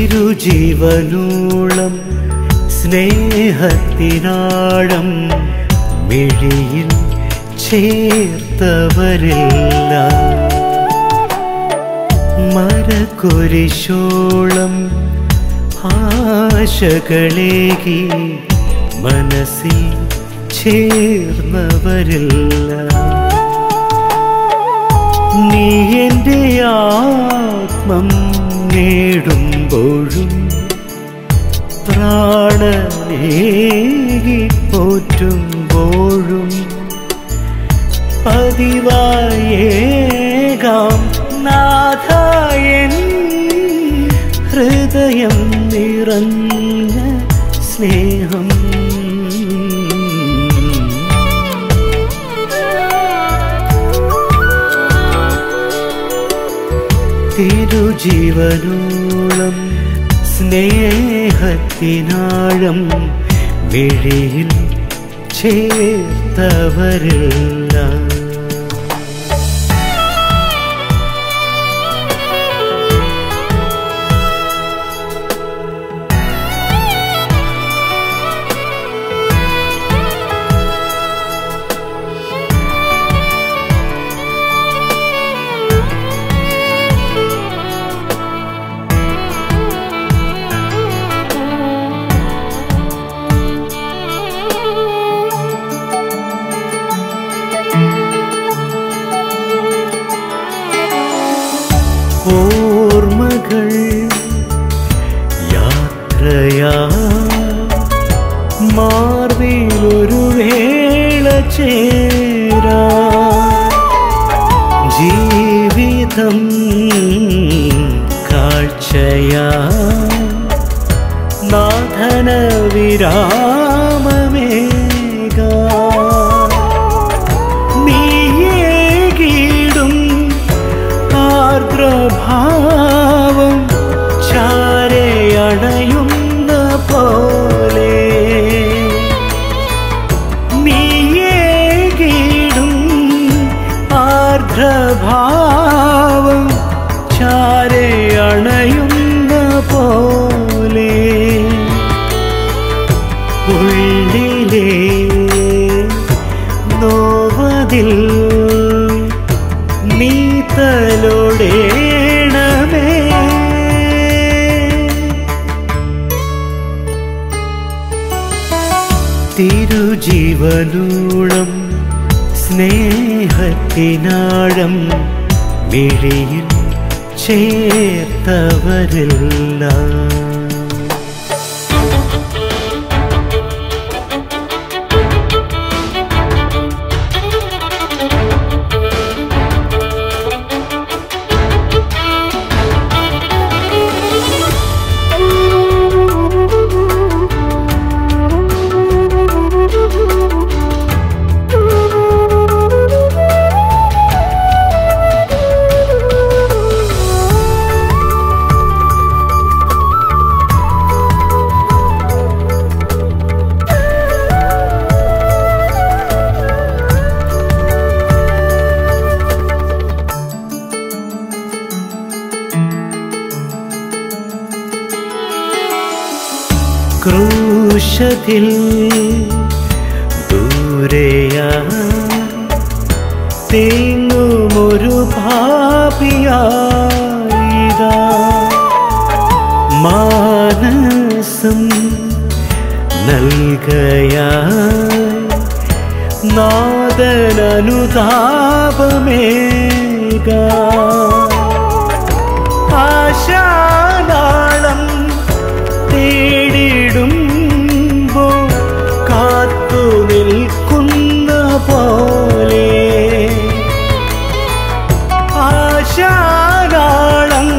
തിരുജീവനൂളം സ്നേഹത്തിനാഴം മിഴിയിൽ ചേർത്തവരില്ല മരക്കുരിശോളം ആശകളേകി മനസ്സിൽ ചേർന്നവരില്ല നീ എൻ്റെ ആത്മം നേടുമ്പോഴും പ്രാണനേകി പോറ്റുമ്പോഴും പതിവായേകാം നാഥായൻ ഹൃദയം നിറഞ്ഞ സ്നേഹം തിരുജീവനോളം സ്നേഹത്തിനാഴം വിഴിയിൽ ചേർത്തവരില്ല ഓർമ്മകൾ യാത്രയാ മാർവിലൊരു വേള ചേരാ ജീവിതം കാഴ്ചയാ നാഥന വിരാമമേകാ നീയേകിടും ആർദ്രഭാവം ചാരയണയുന്ന പോലെ നീയേകിടും ആർദ്രഭാവം ചാരയണയുന്ന പോലെ ഉള്ളിലെ നോവതിൽ നീ തലോടേണമേ തിരുജീവനൂളം സ്നേഹത്തിനാഴം മിഴിയിൽ ചേർത്തവരില്ല ക്രൂശത്തിൽ ദൂരെയാ തേങ്ങുമൊരു ഭാപിയായിതാ മാനസം നൽകയായി നാദനനുതാപമേകാ ആശാനാളം തേടിടുമ്പോ കാത്തു നിൽക്കുന്ന പോലെ ആശാനാളം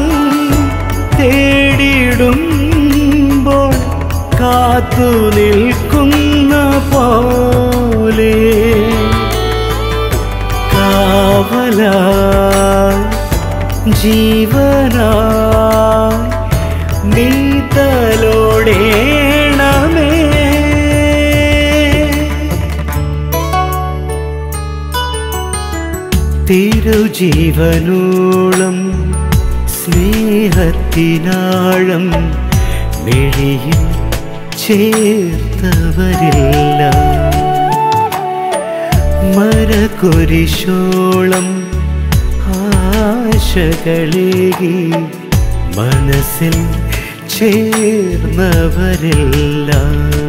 തേടിടുമ്പോൾ കാത്തു നിൽക്കുന്ന പോലെ കാവലായി ജീവനായി നീ തലോടേണമേ തിരുജീവനോളം സ്നേഹത്തിനാഴം സ്നേഹത്തിനാഴം മിഴിയിൽ ചേർത്തവരില്ല മരകുരിശോളം ആശകളേകി മനസ്സിൽ ചേർന്നവരെല്ലാം